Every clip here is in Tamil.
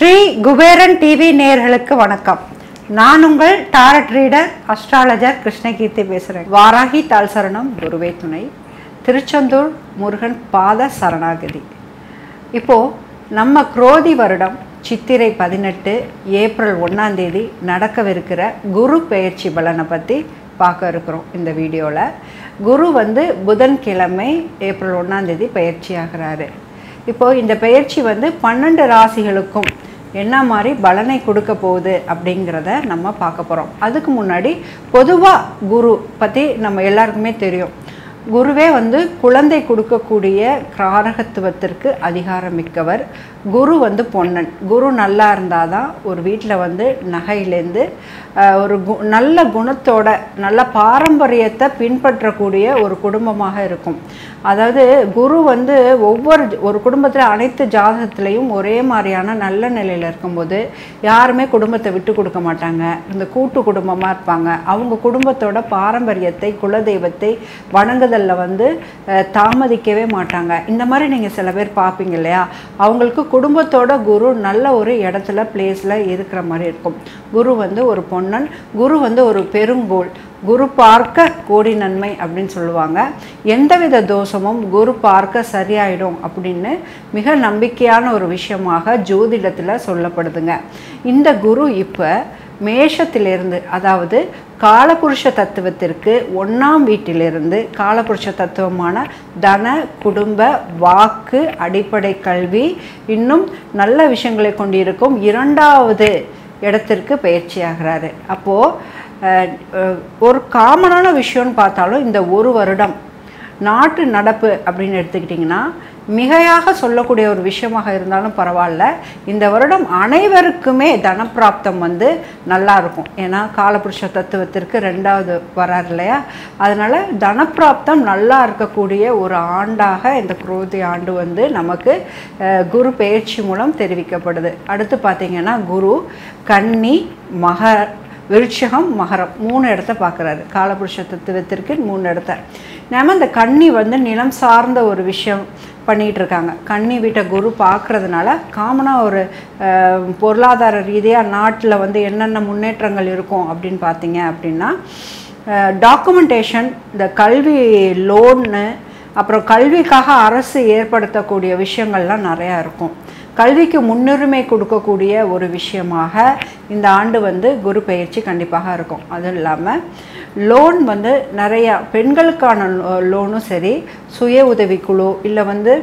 ஸ்ரீ குபேரன் டிவி நேயர்களுக்கு வணக்கம் நான் உங்கள் டாரட் ரீடர் அஸ்ட்ராலஜர் கிருஷ்ணகீர்த்தி பேசுகிறேன் வாராகி தாள் சரணம் குருவே துணை திருச்செந்தூர் முருகன் பாத சரணாகதி இப்போது நம்ம குரோதி வருடம் சித்திரை பதினெட்டு ஏப்ரல் ஒன்றாம் தேதி நடக்கவிருக்கிற குரு பெயர்ச்சி பலனை பற்றி பார்க்க இருக்கிறோம் இந்த வீடியோவில் குரு வந்து புதன்கிழமை ஏப்ரல் ஒன்றாம் தேதி பயிற்சி ஆகிறாரு இப்போது இந்த பெயர்ச்சி வந்து பன்னெண்டு ராசிகளுக்கும் என்ன மாதிரி பலனை கொடுக்க போகுது அப்படிங்கிறத நம்ம பார்க்க போகிறோம் அதுக்கு முன்னாடி பொதுவாக குரு பற்றி நம்ம எல்லாருக்குமே தெரியும் குருவே வந்து குழந்தை கொடுக்கக்கூடிய காரகத்துவத்திற்கு அதிகாரம் மிக்கவர் குரு வந்து பொன்னன் குரு நல்லா இருந்தால் தான் ஒரு வீட்டில் வந்து நகையிலேருந்து ஆஹ், ஒரு கு நல்ல குணத்தோட நல்ல பாரம்பரியத்தை பின்பற்றக்கூடிய ஒரு குடும்பமாக இருக்கும் அதாவது குரு வந்து ஒவ்வொரு ஒரு குடும்பத்தில் அனைத்து ஜாதகத்திலையும் ஒரே மாதிரியான நல்ல நிலையில் இருக்கும்போது யாருமே குடும்பத்தை விட்டு கொடுக்க மாட்டாங்க இந்த கூட்டு குடும்பமாக இருப்பாங்க அவங்க குடும்பத்தோட பாரம்பரியத்தை குலதெய்வத்தை வணங்குதலில் வந்து அஹ், தாமதிக்கவே மாட்டாங்க இந்த மாதிரி நீங்கள் சில பேர் பார்ப்பீங்க இல்லையா அவங்களுக்கு குடும்பத்தோட குரு நல்ல ஒரு இடத்துல பிளேஸில் இருக்கிற மாதிரி இருக்கும் குரு வந்து ஒரு பொன்னன் குரு வந்து ஒரு பெருங்கோள் குரு பார்க்க கோடி நன்மை அப்படின்னு சொல்லுவாங்க எந்தவித தோஷமும் குரு பார்க்க சரியாயிடும் அப்படின்னு மிக நம்பிக்கையான ஒரு விஷயமாக ஜோதிடத்தில் சொல்லப்படுதுங்க இந்த குரு இப்போ மேஷத்திலிருந்து அதாவது காலபுருஷ தத்துவத்திற்கு ஒன்றாம் வீட்டிலிருந்து காலபுருஷ தத்துவமான தன குடும்ப வாக்கு அடிப்படை கல்வி இன்னும் நல்ல விஷயங்களை கொண்டிருக்கும் இரண்டாவது இடத்திற்கு பயிற்சியாகிறாரு அப்போது ஒரு காமனான விஷயம்னு பார்த்தாலும் இந்த ஒரு வருடம் நாட்டு நடப்பு அப்படின்னு எடுத்துக்கிட்டிங்கன்னா மிகையாக சொல்லக்கூடிய ஒரு விஷயமாக இருந்தாலும் பரவாயில்ல இந்த வருடம் அனைவருக்குமே தனப்பிராப்தம் வந்து நல்லா இருக்கும் ஏன்னா காலபுருஷ தத்துவத்திற்கு ரெண்டாவது வரார் இல்லையா அதனால் தனப்பிராப்தம் நல்லா இருக்கக்கூடிய ஒரு ஆண்டாக இந்த குரோதி ஆண்டு வந்து நமக்கு அஹ், குரு பெயர்ச்சி மூலம் தெரிவிக்கப்படுது அடுத்து பார்த்திங்கன்னா குரு கன்னி மகர் விருட்சகம் மகரம் மூணு இடத்த பார்க்குறாரு காலபுருஷ தத்துவத்திற்கு மூணு இடத்த நாம இந்த கன்னி வந்து நிலம் சார்ந்த ஒரு விஷயம் பண்ணிகிட்டு இருக்காங்க கன்னி வீட்டை குரு பார்க்கறதுனால காமனாக ஒரு அஹ், பொருளாதார ரீதியாக நாட்டில் வந்து என்னென்ன முன்னேற்றங்கள் இருக்கும் அப்படின்னு பார்த்தீங்க அப்படின்னா டாக்குமெண்டேஷன் இந்த கல்வி லோன்னு அப்புறம் கல்விக்காக அரசு ஏற்படுத்தக்கூடிய விஷயங்கள்லாம் நிறையா இருக்கும் கல்விக்கு முன்னுரிமை கொடுக்கக்கூடிய ஒரு விஷயமாக இந்த ஆண்டு வந்து குரு பயிற்சி கண்டிப்பாக இருக்கும் அதுவும் இல்லாமல் லோன் வந்து நிறையா பெண்களுக்கான லோனும் சரி சுய உதவிக்குழு இல்லை வந்து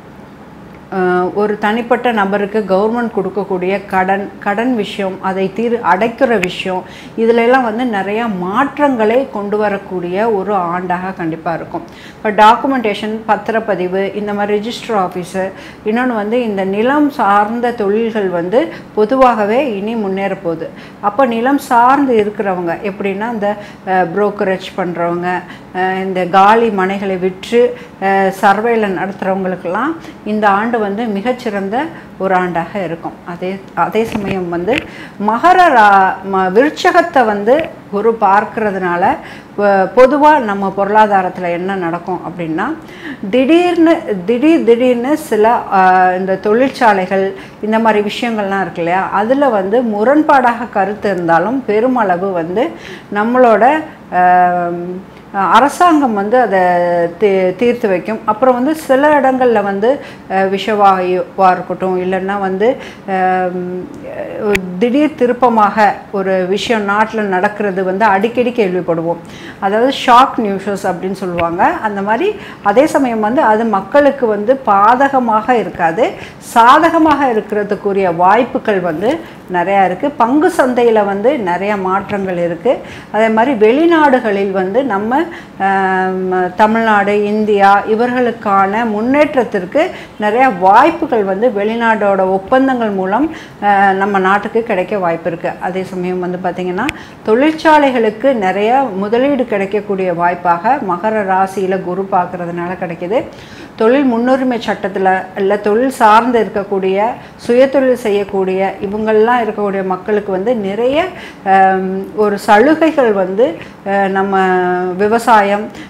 அஹ், ஒரு தனிப்பட்ட நபருக்கு கவர்மெண்ட் கொடுக்கக்கூடிய கடன் கடன் விஷயம் அதை தீர் அடைக்கிற விஷயம் இதுல எல்லாம் வந்து நிறைய மாற்றங்களை கொண்டு வரக்கூடிய ஒரு ஆண்டாக கண்டிப்பாக இருக்கும் இப்போ டாக்குமெண்டேஷன் பத்திரப்பதிவு இந்த மாதிரி ரெஜிஸ்டர் ஆஃபீஸு இன்னொன்று வந்து இந்த நிலம் சார்ந்த தொழில்கள் வந்து பொதுவாகவே இனி முன்னேற போகுது அப்போ நிலம் சார்ந்து இருக்கிறவங்க எப்படின்னா இந்த புரோக்கரேஜ் பண்ணுறவங்க இந்த காலி மனைகளை விற்று சர்வேல நடத்துகிறவங்களுக்கெல்லாம் இந்த ஆண்டு வந்து மிகச்சிறந்த ஒரு ஆண்டாக இருக்கும் அதே அதே சமயம் வந்து மகர ரா ம விருட்சகத்தை வந்து குரு பார்க்கறதுனால பொதுவாக நம்ம பொருளாதாரத்தில் என்ன நடக்கும் அப்படின்னா திடீர்னு திடீர் திடீர்னு சில ஆஹ், இந்த தொழிற்சாலைகள் இந்த மாதிரி விஷயங்கள்லாம் இருக்கு இல்லையா அதில் வந்து முரண்பாடாக கருத்து இருந்தாலும் பெருமளவு வந்து நம்மளோட ஆம், அரசாங்கம் வந்து அதை தீ தீர்த்து வைக்கும் அப்புறம் வந்து சில இடங்களில் வந்து அஹ், விஷவாயுவாக இருக்கட்டும் இல்லைன்னா வந்து ஆம், அஹ், திடீர் திருப்பமாக ஒரு விஷயம் நாட்டில் நடக்கிறது வந்து அடிக்கடி கேள்விப்படுவோம் அதாவது ஷாக் நியூஸஸ் அப்படின்னு சொல்லுவாங்க அந்த மாதிரி அதே சமயம் வந்து அது மக்களுக்கு வந்து பாதகமாக இருக்காது சாதகமாக இருக்கிறதுக்குரிய வாய்ப்புகள் வந்து நிறையா இருக்குது பங்கு சந்தையில் வந்து நிறைய மாற்றங்கள் இருக்குது அதே மாதிரி வெளிநாடுகளில் வந்து நம்ம ஆம், தமிழ்நாடு இந்தியா இவர்களுக்கான முன்னேற்றத்திற்கு நிறைய வாய்ப்புகள் வந்து வெளிநாடோட ஒப்பந்தங்கள் மூலம் ஆஹ், நம்ம நாட்டுக்கு கிடைக்க வாய்ப்பு இருக்குது அதே சமயம் வந்து பார்த்திங்கன்னா தொழிற்சாலைகளுக்கு நிறைய முதலீடு கிடைக்கக்கூடிய வாய்ப்பாக மகர ராசியில் குரு பார்க்கறதுனால கிடைக்கிது தொழில் முன்னுரிமை சட்டத்தில் இல்லை தொழில் சார்ந்து இருக்கக்கூடிய சுயதொழில் செய்யக்கூடிய இவங்கெல்லாம் இருக்கக்கூடிய மக்களுக்கு வந்து நிறைய ஆம், ஒரு சலுகைகள் வந்து அஹ், நம்ம விவசாயம்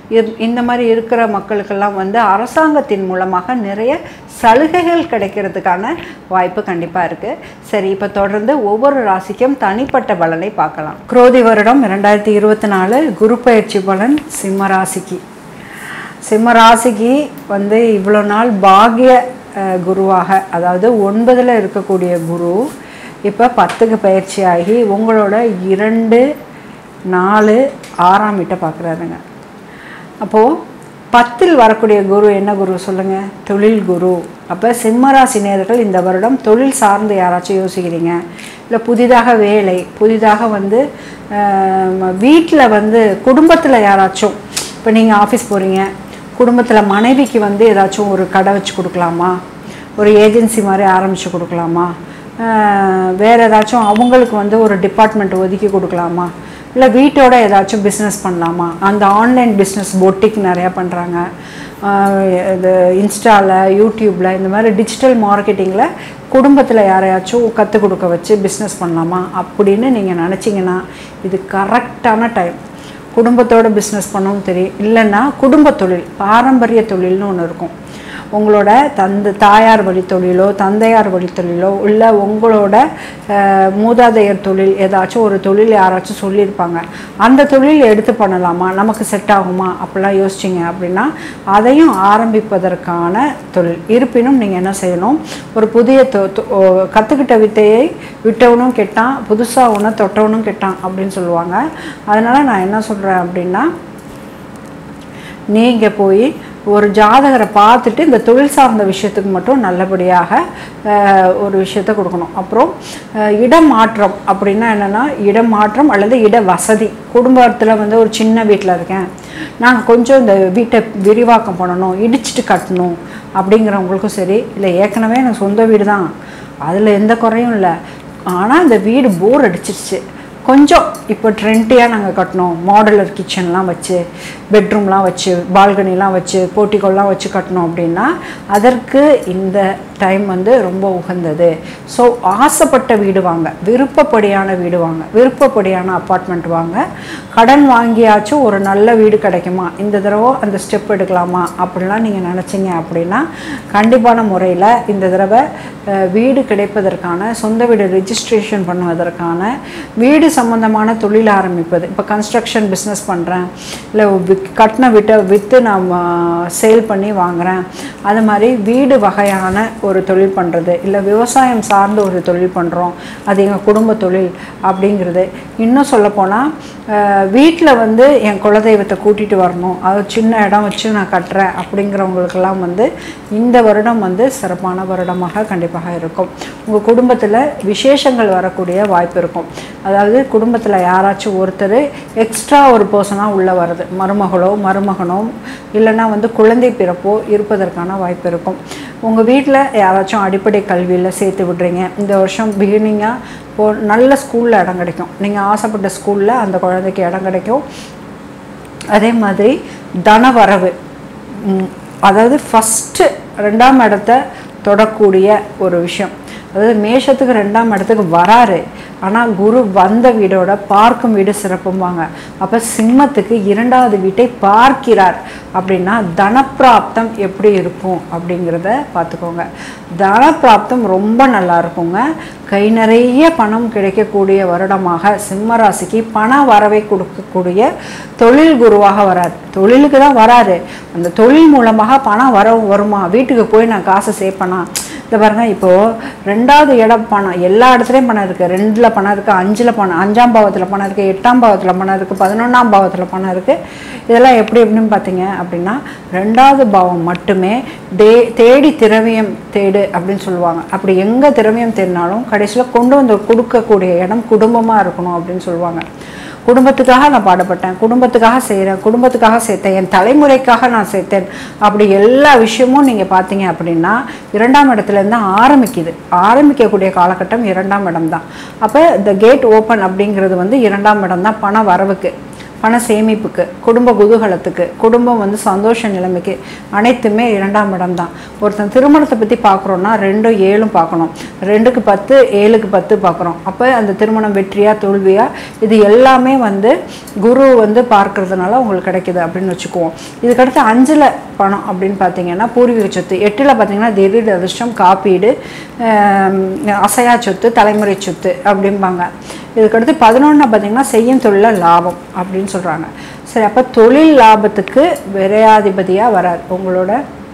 இர்- இந்த மாதிரி இருக்கிற மக்களுக்கெல்லாம் வந்து அரசாங்கத்தின் மூலமாக நிறைய சலுகைகள் கிடைக்கிறதுக்கான வாய்ப்பு கண்டிப்பாக இருக்குது சரி இப்போ தொடர்ந்து ஒவ்வொரு ராசிக்கும் தனிப்பட்ட பலனை பார்க்கலாம் குரோதி வருடம் ரெண்டாயிரத்தி இருபத்தி நாலு குரு பயிற்சி பலன் சிம்ம ராசிக்கு சிம்ம ராசிக்கு வந்து இவ்வளோ நாள் பாக்ய அஹ், குருவாக அதாவது ஒன்பதில் இருக்கக்கூடிய குரு இப்போ பத்துக்கு பயிற்சி ஆகி உங்களோட இரண்டு நாலு ஆறாம் வீட்டை பார்க்குறாருங்க அப்போது பத்தில் வரக்கூடிய குரு என்ன குரு சொல்லுங்கள் தொழில் குரு அப்போ சிம்மராசி நேர்கள் இந்த வருடம் தொழில் சார்ந்து யாராச்சும் யோசிக்கிறீங்க இல்லை புதிதாக வேலை புதிதாக வந்து வீட்டில் வந்து குடும்பத்தில் யாராச்சும் இப்போ நீங்கள் ஆஃபீஸ் போகிறீங்க குடும்பத்தில் மனைவிக்கு வந்து ஏதாச்சும் ஒரு கடை வச்சு கொடுக்கலாமா ஒரு ஏஜென்சி மாதிரி ஆரம்பித்து கொடுக்கலாமா அஹ் வேற ஏதாச்சும் அவங்களுக்கு வந்து ஒரு டிபார்ட்மெண்ட் ஒதுக்கி கொடுக்கலாமா இல்லை வீட்டோட ஏதாச்சும் பிஸ்னஸ் பண்ணலாமா அந்த ஆன்லைன் பிஸ்னஸ் பொட்டிக் நிறையா பண்ணுறாங்க இது இன்ஸ்டாவில் யூடியூப்பில் இந்த மாதிரி டிஜிட்டல் மார்க்கெட்டிங்கில் குடும்பத்தில் யாரையாச்சும் கற்றுக் கொடுக்க வச்சு பிஸ்னஸ் பண்ணலாமா அப்படின்னு நீங்கள் நினச்சிங்கன்னா இது கரெக்டான டைம் குடும்பத்தோட பிஸ்னஸ் பண்ணவும் தெரியும் இல்லைன்னா குடும்ப தொழில் பாரம்பரிய தொழில்னு ஒன்று இருக்கும் உங்களோட தந்த தாயார் வழி தொழிலோ தந்தையார் வழி தொழிலோ இல்லை உங்களோட அஹ், மூதாதையர் தொழில் ஏதாச்சும் ஒரு தொழில் யாராச்சும் சொல்லியிருப்பாங்க அந்த தொழில் எடுத்து பண்ணலாமா நமக்கு செட் ஆகுமா அப்படிலாம் யோசிச்சிங்க அப்படின்னா அதையும் ஆரம்பிப்பதற்கான தொழில் இருப்பினும் நீங்கள் என்ன செய்யணும் ஒரு புதிய தொ- தொ- ஓ, கற்றுக்கிட்ட வித்தையை விட்டவனும் கெட்டான் புதுசாக ஒன்று தொட்டவனும் கெட்டான் அப்படின்னு சொல்லுவாங்க அதனால் நான் என்ன சொல்கிறேன் அப்படின்னா நீங்கள் போய் ஒரு ஜாதகரை பார்த்துட்டு இந்த தொழில் சார்ந்த விஷயத்துக்கு மட்டும் நல்லபடியாக அஹ், ஒரு விஷயத்த கொடுக்கணும் அப்புறம் அஹ், இடம் மாற்றம் அப்படின்னா என்னென்னா இடம் மாற்றம் அல்லது இட வசதி குடும்பத்தில் வந்து ஒரு சின்ன வீட்டில் இருக்கேன் நான் கொஞ்சம் இந்த வீட்டை விரிவாக்கம் பண்ணணும் இடிச்சிட்டு கட்டணும் அப்படிங்கிறவங்களுக்கும் சரி இல்லை ஏற்கனவே எனக்கு சொந்த வீடு தான் அதில் எந்த குறையும் இல்லை ஆனால் இந்த வீடு போர் அடிச்சிருச்சு கொஞ்சம் இப்போ ட்ரெண்டியாக நாங்கள் கட்டினோம் மாடுலர் கிச்சன்லாம் வச்சு பெட்ரூம்லாம் வச்சு பால்கனிலாம் வச்சு போர்ட்டிகோலாம் வச்சு கட்டினோம் அப்படின்னா அதற்கு இந்த டைம் வந்து ரொம்ப உகந்தது ஸோ ஆசைப்பட்ட வீடு வாங்க விருப்பப்படியான வீடு வாங்க விருப்பப்படியான அப்பார்ட்மெண்ட் வாங்க கடன் வாங்கியாச்சும் ஒரு நல்ல வீடு கிடைக்குமா இந்த தடவை அந்த ஸ்டெப் எடுக்கலாமா அப்படிலாம் நீங்கள் நினச்சிங்க அப்படின்னா கண்டிப்பான முறையில் இந்த தடவை அஹ், வீடு கிடைப்பதற்கான சொந்த வீடு ரெஜிஸ்ட்ரேஷன் பண்ணுவதற்கான வீடு சம்மந்தமான தொழில் ஆரம்பிப்பது இப்போ கன்ஸ்ட்ரக்ஷன் பிஸ்னஸ் பண்ணுறேன் இல்லை கட்டின வீட்டை விற்று நான் சேல் பண்ணி வாங்குறேன் அது மாதிரி வீடு வகையான ஒரு தொழில் பண்ணுறது இல்லை விவசாயம் சார்ந்த ஒரு தொழில் பண்ணுறோம் அது எங்கள் குடும்ப தொழில் அப்படிங்கிறது இன்னும் சொல்லப்போனால் வீட்டில் வந்து என் குலதெய்வத்தை கூட்டிகிட்டு வரணும் அது சின்ன இடம் வச்சு நான் கட்டுறேன் அப்படிங்கிறவங்களுக்கெல்லாம் வந்து இந்த வருடம் வந்து சிறப்பான வருடமாக கண்டிப்பாக இருக்கும் உங்கள் குடும்பத்தில் விசேஷங்கள் வரக்கூடிய வாய்ப்பு இருக்கும் அதாவது குடும்பத்தில் யாராச்சும் ஒருத்தர் எக்ஸ்ட்ரா ஒரு பர்சனாக உள்ளே வருது மருமகளோ மருமகனோ இல்லைன்னா வந்து குழந்தை பிறப்போ இருப்பதற்கான வாய்ப்பு இருக்கும் உங்கள் வீட்டில் யாராச்சும் அடிப்படை கல்வியில் சேர்த்து விடுறீங்க இந்த வருஷம் பிகினிங்காக இப்போ நல்ல ஸ்கூலில் இடம் கிடைக்கும் நீங்கள் ஆசைப்பட்ட ஸ்கூலில் அந்த குழந்தைக்கு இடம் கிடைக்கும் அதே மாதிரி தனவரவு ம், அதாவது ஃபஸ்ட்டு ரெண்டாம் இடத்த தொடக்கூடிய ஒரு விஷயம் அதாவது மேஷத்துக்கு ரெண்டாம் இடத்துக்கு வராரு ஆனால் குரு வந்த வீடோட பார்க்கும் வீடு சிறப்பும்பாங்க அப்போ சிம்மத்துக்கு இரண்டாவது வீட்டை பார்க்கிறார் அப்படின்னா தனப்பிராப்தம் எப்படி இருக்கும் அப்படிங்கிறத பார்த்துக்கோங்க தனப்பிராப்தம் ரொம்ப நல்லா இருக்குங்க கை நிறைய பணம் கிடைக்கக்கூடிய வருடமாக சிம்ம ராசிக்கு பண வரவை கொடுக்கக்கூடிய தொழில் குருவாக வரார் தொழிலுக்கு தான் வராரு அந்த தொழில் மூலமாக பணம் வர வருமா வீட்டுக்கு போய் நான் காசை சேர்ப்பேனா இந்த பாருங்க இப்போது ரெண்டாவது இடம் பணம் எல்லா இடத்துலையும் பணம் இருக்குது ரெண்டில் பணம் இருக்குது அஞ்சில் பணம் அஞ்சாம் பாவத்தில் பணம் இருக்குது எட்டாம் பாவத்தில் பணம் இருக்குது பதினொன்றாம் பாவத்தில் பணம் இருக்குது இதெல்லாம் எப்படி எப்படின்னு பார்த்தீங்க அப்படின்னா ரெண்டாவது பாவம் மட்டுமே தே தேடி திரவியம் தேடு அப்படின்னு சொல்லுவாங்க அப்படி எங்கே திரவியம் தேடினாலும் கடைசியில் கொண்டு வந்து கொடுக்கக்கூடிய இடம் குடும்பமாக இருக்கணும் அப்படின்னு சொல்லுவாங்க குடும்பத்துக்காக நான் பாடுபட்டேன் குடும்பத்துக்காக செய்கிறேன் குடும்பத்துக்காக சேர்த்தேன் என் தலைமுறைக்காக நான் சேர்த்தேன் அப்படி எல்லா விஷயமும் நீங்கள் பார்த்தீங்க அப்படின்னா இரண்டாம் இடத்துலேருந்து தான் ஆரம்பிக்குது ஆரம்பிக்கக்கூடிய காலகட்டம் இரண்டாம் இடம் தான் அப்போ இந்த கேட் ஓப்பன் அப்படிங்கிறது வந்து இரண்டாம் இடம் தான் பண வரவுக்கு பண சேமிப்புக்கு குடும்ப குதூகலத்துக்கு குடும்பம் வந்து சந்தோஷ நிலைமைக்கு அனைத்துமே இரண்டாம் இடம் தான் ஒருத்தன் திருமணத்தை பற்றி பார்க்குறோன்னா ரெண்டும் ஏழும் பார்க்கணும் ரெண்டுக்கு பத்து ஏழுக்கு பத்து பார்க்குறோம் அப்போ அந்த திருமணம் வெற்றியா தோல்வியா இது எல்லாமே வந்து குரு வந்து பார்க்கறதுனால உங்களுக்கு கிடைக்குது அப்படின்னு வச்சுக்குவோம் இதுக்கடுத்து அஞ்சில் பணம் அப்படின்னு பார்த்தீங்கன்னா பூர்வீக சொத்து எட்டில் பார்த்தீங்கன்னா திடீர் அதிர்ஷ்டம் காப்பீடு ஆம், அசையா சொத்து தலைமுறை சொத்து அப்படிம்பாங்க இதுக்கடுத்து பதினொன்று பார்த்தீங்கன்னா செய்யும் தொழிலில் லாபம் அப்படின்னு சொல்கிறாங்க சரி அப்போ தொழில் லாபத்துக்கு விரையாதிபதியாக வராது உங்களோட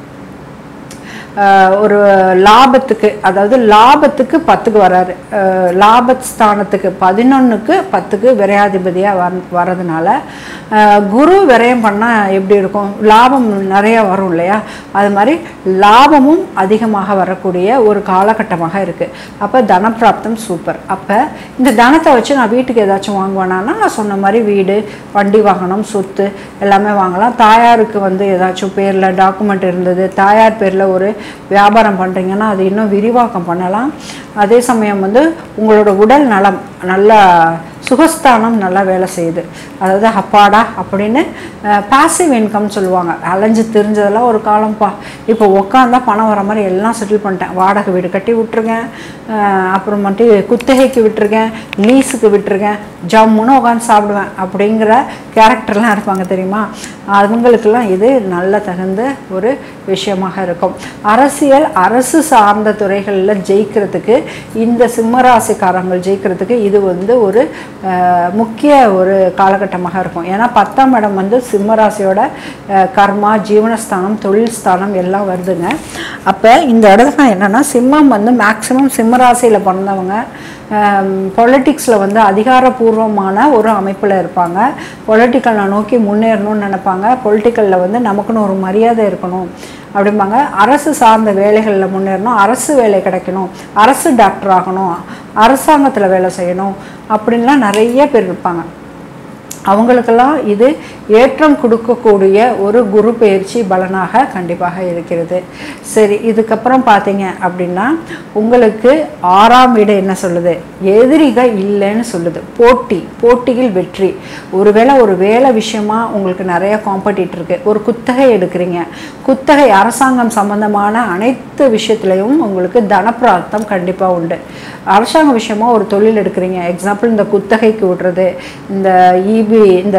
ஆஹ் ஒரு லாபத்துக்கு அதாவது லாபத்துக்கு பத்துக்கு வராரு ஆஹ் லாபஸ்தானத்துக்கு பதினொன்றுக்கு பத்துக்கு விரையாதிபதியாக வர வரதுனால ஆஹ் குரு விரயம் பண்ணால் எப்படி இருக்கும் லாபம் நிறைய வரும் இல்லையா அது மாதிரி லாபமும் அதிகமாக வரக்கூடிய ஒரு காலகட்டமாக இருக்குது அப்போ தனப்பிராப்தம் சூப்பர் அப்போ இந்த தனத்தை வச்சு நான் வீட்டுக்கு ஏதாச்சும் வாங்குவேனா நான் சொன்ன மாதிரி வீடு வண்டி வாங்கணும் சொத்து எல்லாமே வாங்கலாம் தாயாருக்கு வந்து ஏதாச்சும் பேரில் டாக்குமெண்ட் இருந்தது தாயார் பேரில் ஒரு வியாபாரம் பண்ணுறீங்கன்னா அது இன்னும் விரிவாக்கம் பண்ணலாம் அதே சமயம் வந்து உங்களோட உடல் நலம் நல்லா சுகஸ்தானம் நல்லா வேலை செய்யுது அதாவது அப்பாடா அப்படின்னு பாசிவ் இன்கம் சொல்லுவாங்க அலைஞ்சு தெரிஞ்சதெல்லாம் ஒரு காலம்ப்பா இப்போ உக்காந்தா பணம் வர மாதிரி எல்லாம் செட்டில் பண்ணிட்டேன் வாடகை வீடு கட்டி விட்டுருக்கேன் அஹ் அப்புறமேட்டு குத்தகைக்கு விட்டுருக்கேன் லீஸுக்கு விட்டுருக்கேன் ஜம்முன்னு உட்காந்து சாப்பிடுவேன் அப்படிங்கிற கேரக்டர்லாம் இருப்பாங்க தெரியுமா அவங்களுக்கெல்லாம் இது நல்ல தகுந்த ஒரு விஷயமாக இருக்கும் அரசியல் அரசு சார்ந்த துறைகளில் ஜெயிக்கிறதுக்கு இந்த சிம்மராசிக்காரங்க ஜெயிக்கிறதுக்கு இது வந்து ஒரு அஹ், முக்கிய ஒரு காலகட்டமாக இருக்கும் ஏன்னா பத்தாம் இடம் வந்து சிம்மராசியோட அஹ், கர்மா ஜீவனஸ்தானம் தொழில் ஸ்தானம் எல்லாம் வருதுங்க அப்போ இந்த இடத்துல என்னென்னா சிம்மம் வந்து மேக்சிமம் சிம்மராசியில் பிறந்தவங்க பொலிட்டிக்ஸில் வந்து அதிகாரப்பூர்வமான ஒரு அமைப்பில் இருப்பாங்க பொலிட்டிக்கலை நோக்கி முன்னேறணும்னு நினைப்பாங்க பொலிட்டிக்கலில் வந்து நமக்குன்னு ஒரு மரியாதை இருக்கணும் அப்படிம்பாங்க அரசு சார்ந்த வேலைகளில் முன்னேறணும் அரசு வேலை கிடைக்கணும் அரசு டாக்டர் ஆகணும் அரசாங்கத்தில் வேலை செய்யணும் அப்படின்லாம் நிறைய பேர் இருப்பாங்க அவங்களுக்கெல்லாம் இது ஏற்றம் கொடுக்கக்கூடிய ஒரு குரு பயிற்சி பலனாக கண்டிப்பாக இருக்கிறது சரி இதுக்கப்புறம் பார்த்தீங்க அப்படின்னா உங்களுக்கு ஆறாம் வீடு என்ன சொல்லுது எதிரிகள் இல்லைன்னு சொல்லுது போட்டி போட்டியில் வெற்றி ஒருவேளை ஒரு வேலை விஷயமா உங்களுக்கு நிறைய காம்படிட் இருக்கு ஒரு குத்தகை எடுக்கிறீங்க குத்தகை அரசாங்கம் சம்பந்தமான அனைத்து விஷயத்துலையும் உங்களுக்கு தனப்பிராப்தம் கண்டிப்பாக உண்டு அரசாங்க விஷயமா ஒரு தொழில் எடுக்கிறீங்க எக்ஸாம்பிள் இந்த குத்தகைக்கு விடுறது இந்த இபி இந்த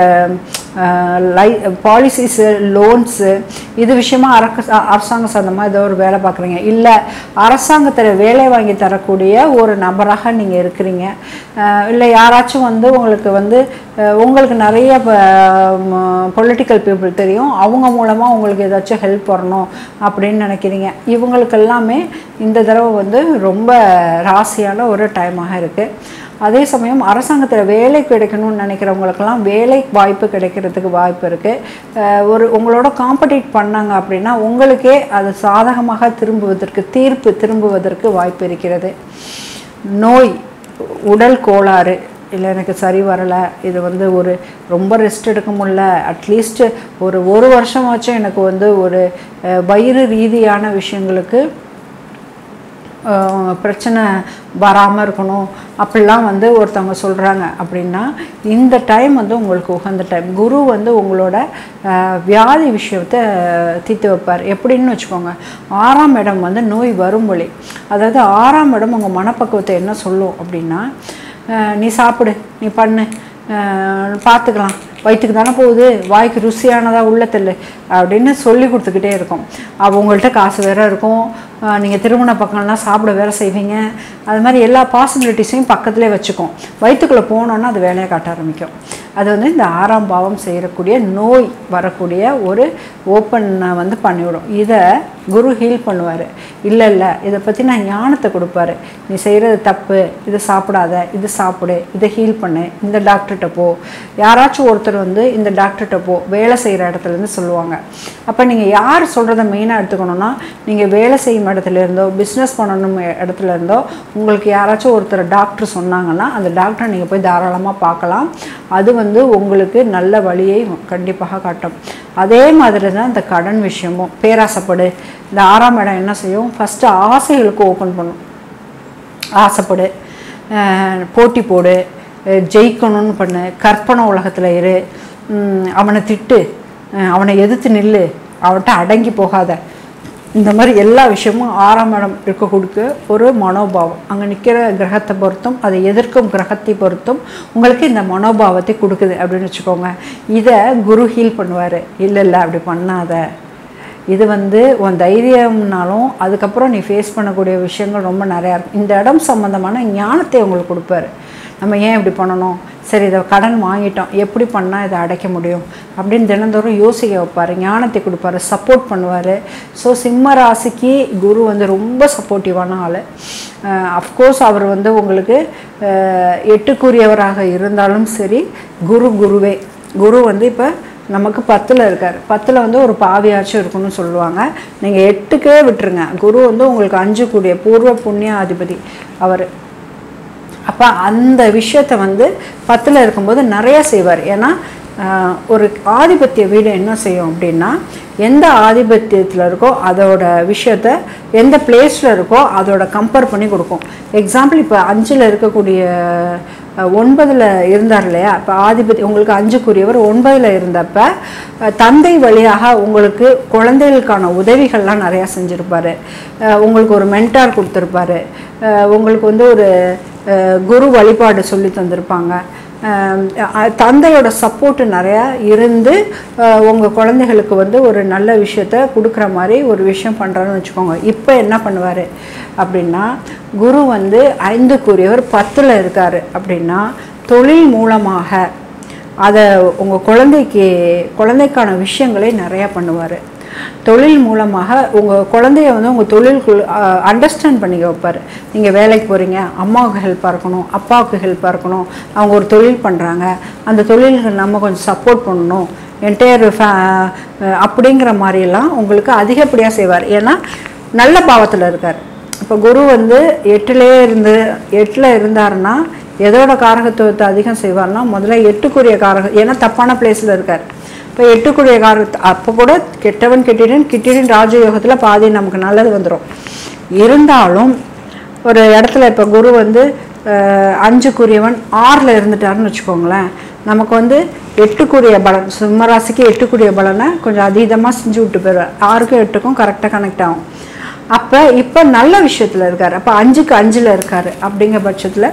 லை பாலிசிஸு லோன்ஸு இது விஷயமா அரக்க அரசாங்க சந்தமாக ஏதோ ஒரு வேலை பார்க்குறீங்க இல்லை அரசாங்கத்தில் வேலை வாங்கி தரக்கூடிய ஒரு நபராக நீங்கள் இருக்கிறீங்க அஹ் இல்லை யாராச்சும் வந்து உங்களுக்கு வந்து அஹ் உங்களுக்கு நிறைய பொலிட்டிக்கல் பீப்புள் தெரியும் அவங்க மூலமாக உங்களுக்கு ஏதாச்சும் ஹெல்ப் வரணும் அப்படின்னு நினைக்கிறீங்க இவங்களுக்கு எல்லாமே இந்த தடவை வந்து ரொம்ப ராசியான ஒரு டைமாக இருக்குது அதே சமயம் அரசாங்கத்தில் வேலை கிடைக்கணும்னு நினைக்கிறவங்களுக்கெல்லாம் வேலை வாய்ப்பு கிடைக்கிறதுக்கு வாய்ப்பு இருக்குது ஒரு உங்களோட காம்படிட் பண்ணாங்க அப்படின்னா உங்களுக்கே அது சாதகமாக திரும்புவதற்கு தீர்ப்பு திரும்புவதற்கு வாய்ப்பு இருக்கிறது நோய் உடல் கோளாறு இல்லை எனக்கு சரி வரலை இது வந்து ஒரு ரொம்ப ரெஸ்ட் எடுக்க முடியல அட்லீஸ்ட் ஒரு ஒரு வருஷமாச்சும் எனக்கு வந்து ஒரு அஹ், வயிறு ரீதியான விஷயங்களுக்கு அஹ், பிரச்சனை வராமல் இருக்கணும் அப்படிலாம் வந்து ஒருத்தவங்க சொல்கிறாங்க அப்படின்னா இந்த டைம் வந்து உங்களுக்கு உகந்த டைம் குரு வந்து உங்களோட அஹ், வியாதி விஷயத்தை தீர்த்து வைப்பார் எப்படின்னு வச்சுக்கோங்க ஆறாம் இடம் வந்து நோய் வரும் வழி அதாவது ஆறாம் இடம் உங்கள் மனப்பக்குவத்தை என்ன சொல்லும் அப்படின்னா அஹ், நீ சாப்பிடு நீ பண்ணு அஹ், பார்த்துக்கலாம் வயிற்றுக்கு தானே போகுது வாய்க்கு ருசியானதாக உள்ள தெல்லு அப்படின்னு சொல்லி கொடுத்துக்கிட்டே இருக்கும் அப்போ உங்கள்கிட்ட காசு வேற இருக்கும் நீங்கள் திருமண பக்கம்லாம் சாப்பிட வேற செய்வீங்க அது மாதிரி எல்லா பாசிபிலிட்டிஸையும் பக்கத்துலேயே வச்சுக்கும் வயிற்றுக்குள்ளே போனோன்னா அது வேலையை காட்ட ஆரம்பிக்கும் அது வந்து இந்த ஆறாம் பாவம் செய்யக்கூடிய நோய் வரக்கூடிய ஒரு ஓப்பன் வந்து பண்ணிவிடும் இதை குரு ஹீல் பண்ணுவார் இல்லை இல்லை இதை பற்றி நான் ஞானத்தை கொடுப்பாரு நீ செய்கிறது தப்பு இது சாப்பிடாத இது சாப்பிடு இதை ஹீல் பண்ணு இந்த டாக்டர்கிட்ட போ யாராச்சும் ஒருத்தர் வந்து இந்த டாக்டர்கிட்ட போ வேலை செய்கிற இடத்துலேருந்து சொல்லுவாங்க அப்போ நீங்கள் யார் சொல்கிறத மெயினாக எடுத்துக்கணும்னா நீங்கள் வேலை செய்யும் இடத்துல இருந்தோ பிஸ்னஸ் பண்ணணும் இடத்துல இருந்தோ உங்களுக்கு யாராச்சும் ஒருத்தர் டாக்டர் சொன்னாங்கன்னா அந்த டாக்டரை நீங்கள் போய் தாராளமாக பார்க்கலாம் அது வந்து உங்களுக்கு நல்ல வழியை கண்டிப்பாக காட்டும் அதே மாதிரி தான் இந்த கடன் விஷயமும் பேராசைப்படு இந்த ஆறாம் இடம் என்ன செய்யும் ஃபஸ்ட்டு ஆசைகளுக்கு ஓப்பன் பண்ணும் ஆசைப்படு அஹ் போட்டி போடு அஹ் ஜெயிக்கணும்னு பண்ணு கற்பனை உலகத்தில் இரு ம், அவனை திட்டு அஹ், அவனை எதிர்த்து நில்லு அவன்கிட்ட அடங்கி போகாத இந்த மாதிரி எல்லா விஷயமும் ஆறாம் இடம் இருக்க கொடுக்க ஒரு மனோபாவம் அங்கே நிற்கிற கிரகத்தை பொறுத்தும் அதை எதிர்க்கும் கிரகத்தை பொறுத்தும் உங்களுக்கு இந்த மனோபாவத்தை கொடுக்குது அப்படின்னு வச்சுக்கோங்க இதை குரு ஹீல் பண்ணுவார் இல்லை இல்லை அப்படி பண்ணாத இது வந்து உன் தைரியம்னாலும் அதுக்கப்புறம் நீ ஃபேஸ் பண்ணக்கூடிய விஷயங்கள் ரொம்ப நிறையா இருக்கும் இந்த இடம் சம்மந்தமான ஞானத்தை உங்களுக்கு கொடுப்பாரு நம்ம ஏன் இப்படி பண்ணணும் சரி இதை கடன் வாங்கிட்டோம் எப்படி பண்ணால் இதை அடைக்க முடியும் அப்படின்னு தினந்தோறும் யோசிக்க வைப்பார் ஞானத்தை கொடுப்பாரு சப்போர்ட் பண்ணுவார் ஸோ சிம்ம ராசிக்கு குரு வந்து ரொம்ப சப்போர்ட்டிவான ஆள் அஃப்கோர்ஸ் அவர் வந்து உங்களுக்கு அஹ், எட்டுக்குரியவராக இருந்தாலும் சரி குரு குருவே குரு வந்து இப்போ நமக்கு பத்தில் இருக்கார் பத்தில் வந்து ஒரு பாவியாச்சும் இருக்குன்னு சொல்லுவாங்க நீங்கள் எட்டுக்கே விட்டுருங்க குரு வந்து உங்களுக்கு அஞ்சு கூடிய பூர்வ புண்ணிய அதிபதி அவர் அப்போ அந்த விஷயத்தை வந்து பத்தில் இருக்கும்போது நிறைய செய்வார் ஏன்னா ஆஹ், ஒரு ஆதிபத்திய வீடு என்ன செய்யும் அப்படின்னா எந்த ஆதிபத்தியத்தில் இருக்கோ அதோட விஷயத்த எந்த பிளேஸில் இருக்கோ அதோட கம்பேர் பண்ணி கொடுக்கும் எக்ஸாம்பிள் இப்போ அஞ்சில் இருக்கக்கூடிய அஹ், ஒன்பதுல இருந்தார் இல்லையா இப்போ ஆதிபதி உங்களுக்கு அஞ்சுக்குரியவர் ஒன்பதுல இருந்தப்ப அஹ், தந்தை வழியாக உங்களுக்கு குழந்தைகளுக்கான உதவிகள்லாம் நிறையா செஞ்சுருப்பாரு அஹ், உங்களுக்கு ஒரு மென்டார் கொடுத்துருப்பாரு அஹ், உங்களுக்கு வந்து ஒரு அஹ், குரு வழிபாடு சொல்லி தந்திருப்பாங்க அஹ், அஹ், தந்தையோட சப்போர்ட்டு நிறையா இருந்து உங்கள் குழந்தைகளுக்கு வந்து ஒரு நல்ல விஷயத்த கொடுக்குற மாதிரி ஒரு விஷயம் பண்ணுறாருன்னு வச்சுக்கோங்க இப்போ என்ன பண்ணுவார் அப்படின்னா குரு வந்து ஐந்துக்குரியவர் பத்தில் இருக்கார் அப்படின்னா தொழில் மூலமாக அதை உங்கள் குழந்தைக்கு குழந்தைக்கான விஷயங்களை நிறையா பண்ணுவார் தொழில் மூலமாக உங்கள் குழந்தைய வந்து உங்கள் தொழிலுக்குள் அண்டர்ஸ்டாண்ட் பண்ணிக்க வைப்பார் நீங்கள் வேலைக்கு போகிறீங்க அம்மாவுக்கு ஹெல்ப்பாக இருக்கணும் அப்பாவுக்கு ஹெல்ப்பாக இருக்கணும் அவங்க ஒரு தொழில் பண்ணுறாங்க அந்த தொழிலுக்கு நம்ம கொஞ்சம் சப்போர்ட் பண்ணணும் என்டையர் ஃபே அப்படிங்கிற மாதிரியெல்லாம் உங்களுக்கு அதிகப்படியாக செய்வார் ஏன்னா நல்ல பாவத்தில் இருக்கார் இப்போ குரு வந்து எட்டுலேயே இருந்து எட்டில் இருந்தாருன்னா எதோட காரகத்துவத்தை அதிகம் செய்வார்னா முதல்ல எட்டுக்குரிய காரகம் ஏன்னா தப்பான பிளேஸில் இருக்கார் இப்போ எட்டுக்குரிய காரகத்தை அப்போ கூட கெட்டவன் கெட்டிடன் கிட்டிடன் ராஜயோகத்தில் பாதி நமக்கு நல்லது வந்துடும் இருந்தாலும் ஒரு இடத்துல இப்போ குரு வந்து அஹ், அஞ்சுக்குரியவன் ஆறில் இருந்துட்டாருன்னு வச்சுக்கோங்களேன் நமக்கு வந்து எட்டுக்குரிய பலன் சிம்மராசிக்கு எட்டுக்குரிய பலனை கொஞ்சம் அதீதமாக செஞ்சு விட்டு போயிடுவார் ஆறுக்கும் எட்டுக்கும் கரெக்டாக கனெக்ட் ஆகும் அப்போ இப்போ நல்ல விஷயத்தில் இருக்கார் அப்போ அஞ்சுக்கு அஞ்சில் இருக்கார் அப்படிங்கிற பட்சத்தில்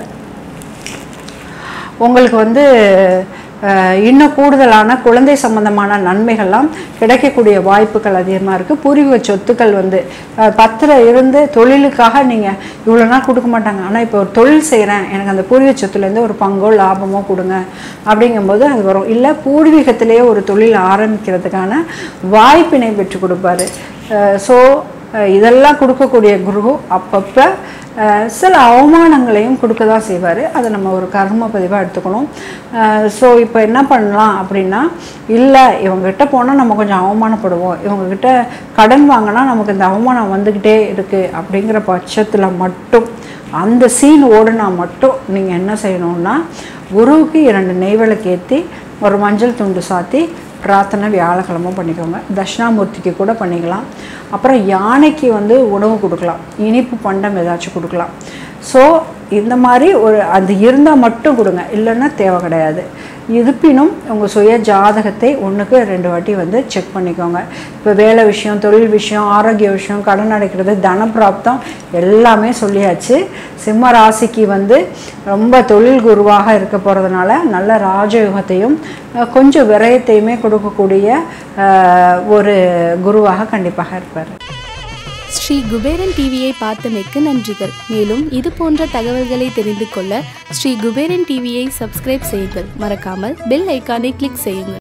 உங்களுக்கு வந்து அஹ், இன்னும் கூடுதலான குழந்தை சம்பந்தமான நன்மைகள்லாம் கிடைக்கக்கூடிய வாய்ப்புகள் அதிகமாக இருக்குது பூர்வீக சொத்துக்கள் வந்து அஹ், பத்தில் இருந்து தொழிலுக்காக நீங்கள் இவ்வளோ நாள் கொடுக்க மாட்டாங்க ஆனால் இப்போ ஒரு தொழில் செய்கிறேன் எனக்கு அந்த பூர்வீக சொத்துலேருந்து ஒரு பங்கோ லாபமோ கொடுங்க அப்படிங்கும்போது அது வரும் இல்லை பூர்வீகத்திலேயே ஒரு தொழில் ஆரம்பிக்கிறதுக்கான வாய்ப்பினை பெற்று கொடுப்பாரு ஸோ இதெல்லாம் கொடுக்கக்கூடிய குரு அப்பப்போ அஹ், சில அவமானங்களையும் கொடுக்க தான் செய்வார் அதை நம்ம ஒரு கர்ம பதிவாக எடுத்துக்கணும் ஸோ இப்போ என்ன பண்ணலாம் அப்படின்னா இல்லை இவங்ககிட்ட போனால் நம்ம கொஞ்சம் அவமானப்படுவோம் இவங்ககிட்ட கடன் வாங்கினா நமக்கு இந்த அவமானம் வந்துக்கிட்டே இருக்குது அப்படிங்கிற பட்சத்தில் மட்டும் அந்த சீன் ஓடுனா மட்டும் நீங்கள் என்ன செய்யணும்னா குருவுக்கு இரண்டு நெய்விளக்கு ஏற்றி ஒரு மஞ்சள் துண்டு சாத்தி பிரார்த்தனை வியாழக்கிழமை பண்ணிக்கோங்க தட்சிணாமூர்த்திக்கு கூட பண்ணிக்கலாம் அப்புறம் யானைக்கு வந்து உணவு கொடுக்கலாம் இனிப்பு பண்டம் ஏதாச்சும் கொடுக்கலாம் ஸோ இந்த மாதிரி ஒரு அது இருந்தால் மட்டும் கொடுங்க இல்லைன்னா தேவை கிடையாது இருப்பினும் உங்கள் சுய ஜாதகத்தை ஒன்றுக்கு ரெண்டு வாட்டி வந்து செக் பண்ணிக்கோங்க இப்போ வேலை விஷயம் தொழில் விஷயம் ஆரோக்கிய விஷயம் கடன் அடைக்கிறது தனப்பிராப்தம் எல்லாமே சொல்லியாச்சு சிம்ம ராசிக்கு வந்து ரொம்ப தொழில் குருவாக இருக்க போகிறதுனால நல்ல ராஜயுகத்தையும் அஹ், கொஞ்சம் விரயத்தையுமே கொடுக்கக்கூடிய அஹ், ஒரு குருவாக கண்டிப்பாக இருப்பார் ஸ்ரீ குபேரன் டிவியை பார்த்தமைக்கு நன்றிகள் மேலும் இது போன்ற தகவல்களை தெரிந்து கொள்ள ஸ்ரீ குபேரன் டிவியை சப்ஸ்கிரைப் செய்யுங்கள் மறக்காமல் பெல் ஐக்கானை கிளிக் செய்யுங்கள்